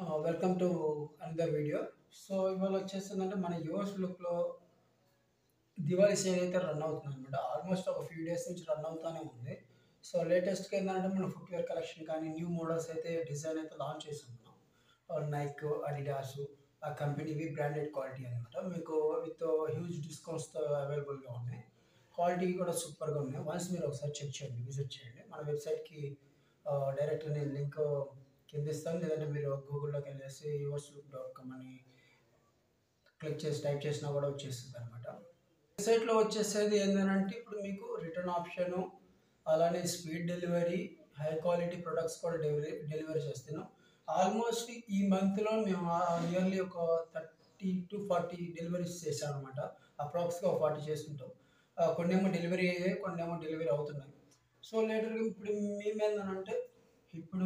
welcome to another video so ఇవాళ వచ్చేసిందంటే మన యువర్స్ లుక్లో దివాళీ సేల్ అయితే రన్ అవుతుంది అనమాట ఆల్మోస్ట్ ఒక ఫ్యూ డేస్ నుంచి రన్ అవుతానే ఉంది సో లేటెస్ట్గా ఏంటంటే మన ఫుట్వేర్ కలెక్షన్ కానీ న్యూ మోడల్స్ అయితే డిజైన్ అయితే లాంచ్ చేస్తున్నాం నైక్ అడిడాస్ ఆ కంపెనీవి బ్రాండెడ్ క్వాలిటీ అనమాట మీకు విత్ హ్యూజ్ డిస్కౌంట్స్తో అవైలబుల్గా ఉన్నాయి క్వాలిటీ కూడా సూపర్గా ఉన్నాయి వన్స్ మీరు ఒకసారి చెక్ చేయండి విజిట్ చేయండి మన వెబ్సైట్కి డైరెక్ట్ నేను లింక్ కింద ఇస్తాను లేదంటే మీరు గూగుల్లోకి వెళ్ళేసి యువర్స్ లుక్ డాట్ కామ్ అని క్లిక్ చేసి టైప్ చేసినా కూడా వచ్చేస్తుంది అనమాట వెబ్సైట్లో వచ్చేసేది ఏంటంటే ఇప్పుడు మీకు రిటర్న్ ఆప్షను అలానే speed delivery high quality products కూడా డెలివరీ డెలివరీ చేస్తున్నాం ఆల్మోస్ట్ ఈ మంత్లో మేము నియర్లీ ఒక థర్టీ టు ఫార్టీ డెలివరీస్ చేసాం అనమాట అప్రాక్స్గా ఒక ఫార్టీ చేస్తుంటాం కొన్ని ఏమో డెలివరీ అయ్యాయి కొన్ని ఏమో డెలివరీ అవుతున్నాయి సో లేటర్గా ఇప్పుడు మేమేందనంటే ఇప్పుడు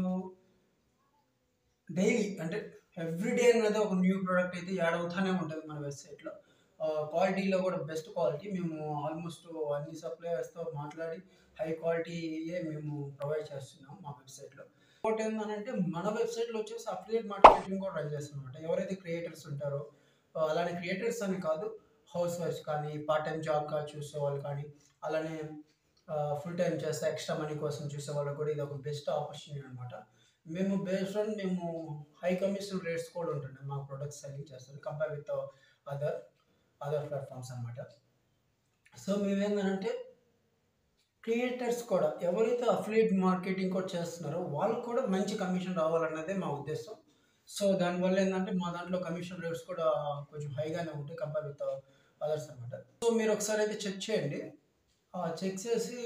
డైలీ అంటే ఎవ్రీడే అనేది ఒక న్యూ ప్రోడక్ట్ అయితే యాడ్ అవుతూనే ఉంటుంది మన వెబ్సైట్లో క్వాలిటీలో కూడా బెస్ట్ క్వాలిటీ మేము ఆల్మోస్ట్ అన్ని సప్లయర్స్తో మాట్లాడి హై క్వాలిటీయే మేము ప్రొవైడ్ చేస్తున్నాం మా వెబ్సైట్లో ఇంకోటి ఏంటంటే మన వెబ్సైట్లో వచ్చేసి అఫిలియేట్ మార్కెటింగ్ కూడా రన్ చేస్తున్నాం అనమాట ఎవరైతే క్రియేటర్స్ ఉంటారో అలానే క్రియేటర్స్ అని కాదు హౌస్ వైఫ్స్ కానీ పార్ట్ టైం జాబ్గా చూసే వాళ్ళు కానీ అలానే ఫుల్ టైం చేస్తే ఎక్స్ట్రా మనీ కోసం చూసే వాళ్ళకి కూడా ఇది ఒక బెస్ట్ ఆపర్చునిటీ అనమాట మేము బేస్డ్ ఆన్ మేము హై కమిషన్ రేట్స్ కూడా ఉంటుండే మా ప్రొడక్ట్స్ సెల్లింగ్ చేస్తాం compare with other other platforms అనమాట సో మేమేంటంటే క్రియేటర్స్ కూడా ఎవరైతే అఫిలియేట్ మార్కెటింగ్ కూడా చేస్తున్నారో వాళ్ళకి కూడా మంచి కమిషన్ రావాలన్నదే మా ఉద్దేశం సో దానివల్ల ఏంటంటే మా దాంట్లో కమిషన్ రేట్స్ కూడా కొంచెం హైగానే ఉంటాయి కంపేర్ విత్ అదర్స్ అనమాట సో మీరు ఒకసారి అయితే చెక్ చేయండి చెక్ చేసి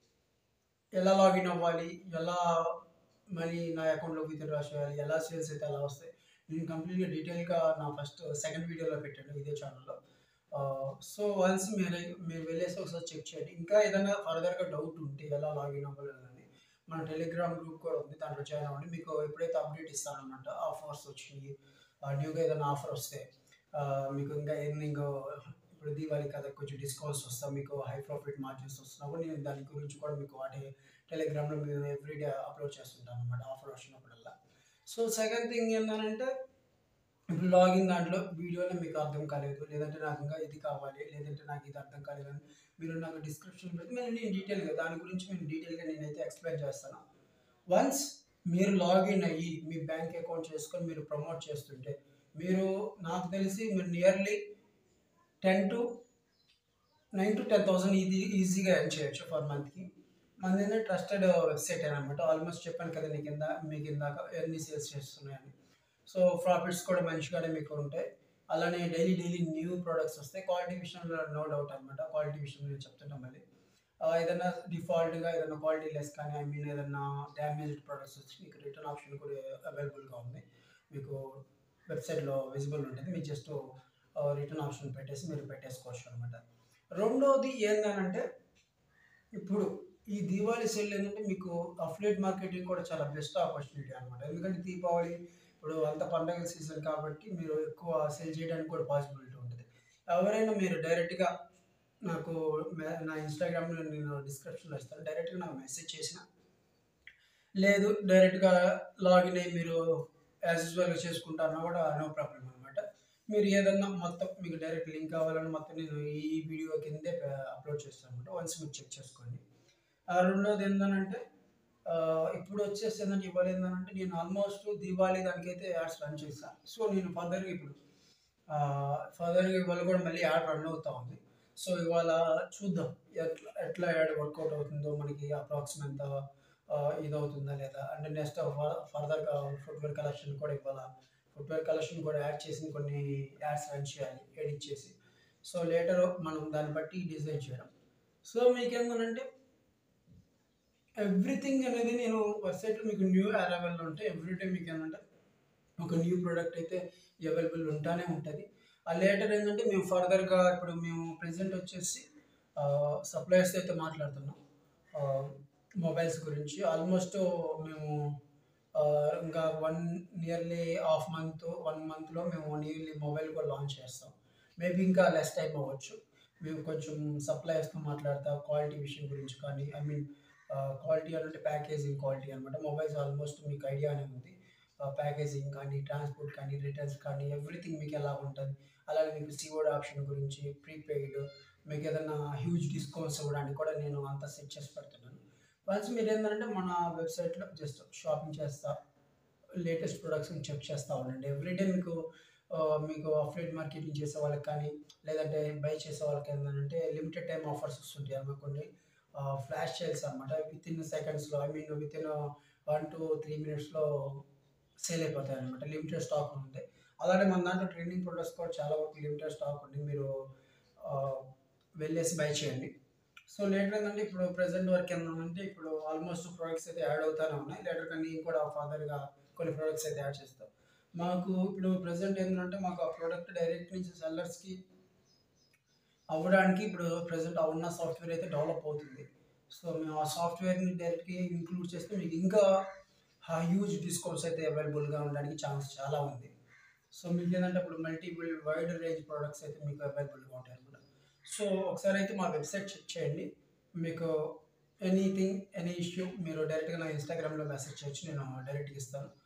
ఎలా లాగిన్ అవ్వాలి ఎలా మనీ నా అకౌంట్లోకి విత్డ్రా చేయాలి ఎలా సేల్స్ అయితే ఎలా వస్తాయి నేను కంప్లీట్గా డీటెయిల్గా నా ఫస్ట్ సెకండ్ వీడియోలో పెట్టాను ఇదే ఛానల్లో సో వన్స్ మీరు మీరు వెళ్ళేసి ఒకసారి చెక్ చేయండి ఇంకా ఏదైనా ఫర్దర్గా డౌట్ ఉంటే ఎలా లాగిన్ అవ్వాలని మన టెలిగ్రామ్ గ్రూప్ కూడా ఉంది దాంట్లో జాయిన్ అవ్వండి మీకు ఎప్పుడైతే అప్డేట్ ఇస్తానమాట ఆఫర్స్ వచ్చినాయి న్యూగా ఏదైనా ఆఫర్ వస్తే మీకు ఇంకా ఇంకా ఇప్పుడు దీవాలి కదా కొంచెం డిస్కౌంట్స్ వస్తాం మీకు హై ప్రాఫిట్ మార్జిన్స్ వస్తున్నప్పుడు నేను దాని గురించి కూడా మీకు వాటి టెలిగ్రామ్లో మేము ఎవ్రీడే అప్లోడ్ చేస్తుంటాం అనమాట ఆఫర్ వచ్చినప్పుడల్లా సో సెకండ్ థింగ్ ఏంటంటే ఇప్పుడు లాగిన్ దాంట్లో వీడియోలో మీకు అర్థం కాలేదు లేదంటే నాకు ఇంకా ఇది కావాలి లేదంటే నాకు ఇది అర్థం కాలేదని మీరు నాకు డిస్క్రిప్షన్ పెడితే నేను నేను డీటెయిల్గా దాని గురించి నేను డీటెయిల్గా నేనైతే ఎక్స్ప్లెయిన్ చేస్తాను వన్స్ మీరు లాగిన్ అయ్యి మీ బ్యాంక్ అకౌంట్ చేసుకొని మీరు ప్రమోట్ చేస్తుంటే మీరు నాకు తెలిసి మీరు nearly ten to nine to ten thousand ఇది ఈజీగా ఎర్న్ చేయొచ్చు ఫర్ మంత్కి మన ఏంటంటే ట్రస్టెడ్ వెబ్సైట్ అనమాట ఆల్మోస్ట్ చెప్పాను కదా నీకు కింద మీ కిందాక ఎన్ని సేల్స్ చేస్తున్నాయని సో ప్రాఫిట్స్ కూడా మంచిగానే మీకు ఉంటాయి అలానే డైలీ డైలీ న్యూ ప్రోడక్ట్స్ వస్తాయి క్వాలిటీ విషయంలో నో డౌట్ అనమాట క్వాలిటీ విషయంలో నేను చెప్తుంటాం మళ్ళీ ఏదైనా డిఫాల్ట్గా ఏదైనా క్వాలిటీ లెస్ కానీ ఐ మీన్ ఏదైనా డ్యామేజ్డ్ ప్రోడక్ట్స్ వచ్చి మీకు రిటర్న్ ఆప్షన్ కూడా అవైలబుల్గా ఉంది మీకు వెబ్సైట్లో విజిబుల్ ఉంటుంది మీరు జస్ట్ రిటర్న్ ఆప్షన్ పెట్టేసి మీరు పెట్టేసుకోవచ్చు అనమాట రెండోది ఏంటంటే ఇప్పుడు ఈ దీపావళి సేల్ ఏంటంటే మీకు అఫ్లేట్ మార్కెటింగ్ కూడా చాలా బెస్ట్ ఆపర్చునిటీ అనమాట ఎందుకంటే దీపావళి ఇప్పుడు అంత పండగ సీజన్ కాబట్టి మీరు ఎక్కువ సేల్ చేయడానికి కూడా పాసిబిలిటీ ఉంటుంది ఎవరైనా మీరు డైరెక్ట్గా నాకు నా ఇన్స్టాగ్రామ్లో నేను డిస్క్రిప్షన్లో ఇస్తాను డైరెక్ట్గా నాకు మెసేజ్ చేసిన లేదు డైరెక్ట్గా లాగిన్ అయ్యి మీరు యాజ్ యూజువల్గా చేసుకుంటారన్నా కూడా నో ప్రాబ్లం అనమాట మీరు ఏదన్నా మొత్తం మీకు డైరెక్ట్ లింక్ కావాలని మొత్తం నేను ఈ వీడియో కిందే అప్లోడ్ చేస్తాను అనమాట వన్స్ మీరు చెక్ చేసుకోండి రెండోది ఏంటంటే ఇప్పుడు వచ్చేసి ఏంటంటే ఇవాళ ఏంటంటే నేను ఆల్మోస్ట్ దీపావళి దానికైతే యాడ్స్ రన్ చేశాను సో నేను ఫర్దర్గా ఇప్పుడు ఫర్దర్గా ఇవాళ కూడా మళ్ళీ యాడ్ రన్ అవుతా ఉంది సో ఇవాళ చూద్దాం ఎట్లా ఎట్లా యాడ్ వర్కౌట్ అవుతుందో మనకి అప్రాక్సిమేట్ ఇది అవుతుందా లేదా అంటే నెక్స్ట్ ఫర్దర్గా ఫుట్వేర్ కలెక్షన్ కూడా ఇవ్వాలా ఫుట్వేర్ కలెక్షన్ కూడా యాడ్ చేసి కొన్ని యాడ్స్ రన్ చేయాలి ఎడిట్ చేసి సో లేటర్ మనం దాన్ని బట్టి డిజైన్ చేయడం సో మీకేంటంటే ఎవ్రీథింగ్ అనేది నేను వెబ్సైట్లో మీకు న్యూ అవైలబుల్ ఉంటే ఎవ్రీ మీకు ఏంటంటే ఒక న్యూ ప్రోడక్ట్ అయితే అవైలబుల్ ఉంటానే ఉంటుంది ఆ లేటర్ ఏంటంటే మేము ఫర్దర్గా ఇప్పుడు మేము ప్రజెంట్ వచ్చేసి సప్లయర్స్ అయితే మాట్లాడుతున్నాం మొబైల్స్ గురించి ఆల్మోస్ట్ మేము ఇంకా one nearly half month one మంత్లో మేము నియర్లీ మొబైల్ కూడా లాంచ్ చేస్తాం మేబీ ఇంకా లెస్ టైం అవ్వచ్చు మేము కొంచెం సప్లయర్స్తో మాట్లాడతా క్వాలిటీ విషయం గురించి కానీ ఐ మీన్ క్వాలిటీ అంటే ప్యాకేజింగ్ క్వాలిటీ అనమాట మొబైల్స్ ఆల్మోస్ట్ మీకు ఐడియానే ఉంది ప్యాకేజింగ్ కానీ ట్రాన్స్పోర్ట్ కానీ రిటర్న్స్ కానీ ఎవ్రీథింగ్ మీకు ఎలా ఉంటుంది అలాగే మీకు సిఓడి ఆప్షన్ గురించి ప్రీపెయిడ్ మీకు ఏదైనా హ్యూజ్ డిస్కౌంట్స్ ఇవ్వడానికి కూడా నేను అంతా సెట్ చేసి పెడుతున్నాను వన్స్ మీరు ఏంటంటే మన వెబ్సైట్లో జస్ట్ షాపింగ్ చేస్తా లేటెస్ట్ ప్రొడక్ట్స్ని చెక్ చేస్తూ ఉండండి ఎవ్రీడే మీకు ఆ, మీకు అఫ్లైట్ మార్కెటింగ్ చేసే వాళ్ళకి కానీ లేదంటే బై చేసే వాళ్ళకి ఏంటంటే లిమిటెడ్ టైం ఆఫర్స్ వస్తుంటాయి అవి కొన్ని ఫ్లాష్ సేల్స్ అనమాట విత్ ఇన్ సెకండ్స్లో I mean within one two three మినిట్స్లో సేల్ అయిపోతాయి అనమాట లిమిటెడ్ స్టాక్ ఉంది అలాగే మన దాంట్లో ట్రెండింగ్ ప్రొడక్ట్స్ కూడా చాలా వరకు లిమిటెడ్ స్టాక్ ఉంది మీరు ఆ, వెళ్ళేసి బై చేయండి సో లేటర్ ఏంటంటే ఇప్పుడు ప్రెసెంట్ వర్క్ ఏంటంటే ఇప్పుడు ఆల్మోస్ట్ ప్రొడక్ట్స్ అయితే యాడ్ అవుతానే ఉన్నాయి లేటర్ కానీ కూడా ఫర్దర్గా కొన్ని ప్రొడక్ట్స్ అయితే యాడ్ చేస్తాం మాకు ఇప్పుడు ప్రెసెంట్ ఏంటంటే మాకు ఆ ప్రోడక్ట్ డైరెక్ట్ నుంచి సెల్లర్స్కి అవ్వడానికి ఇప్పుడు ప్రెసెంట్ ఆ ఉన్న సాఫ్ట్వేర్ అయితే డెవలప్ అవుతుంది సో మేము ఆ సాఫ్ట్వేర్ని డైరెక్ట్గా ఇంక్లూడ్ చేస్తే మీకు ఇంకా హ్యూజ్ డిస్కౌంట్స్ అయితే అవైలబుల్గా ఉండడానికి ఛాన్స్ చాలా ఉంది సో మీకు ఏంటంటే ఇప్పుడు మల్టిపుల్ వైడ్ రేంజ్ ప్రోడక్ట్స్ అయితే మీకు అవైలబుల్గా ఉంటాయి అనమాట సో ఒకసారి అయితే మా వెబ్సైట్ చెక్ చేయండి మీకు ఎనీథింగ్ ఎనీ ఇష్యూ మీరు డైరెక్ట్గా నా ఇన్స్టాగ్రామ్లో మెసేజ్ చేయొచ్చు నేను డైరెక్ట్గా ఇస్తాను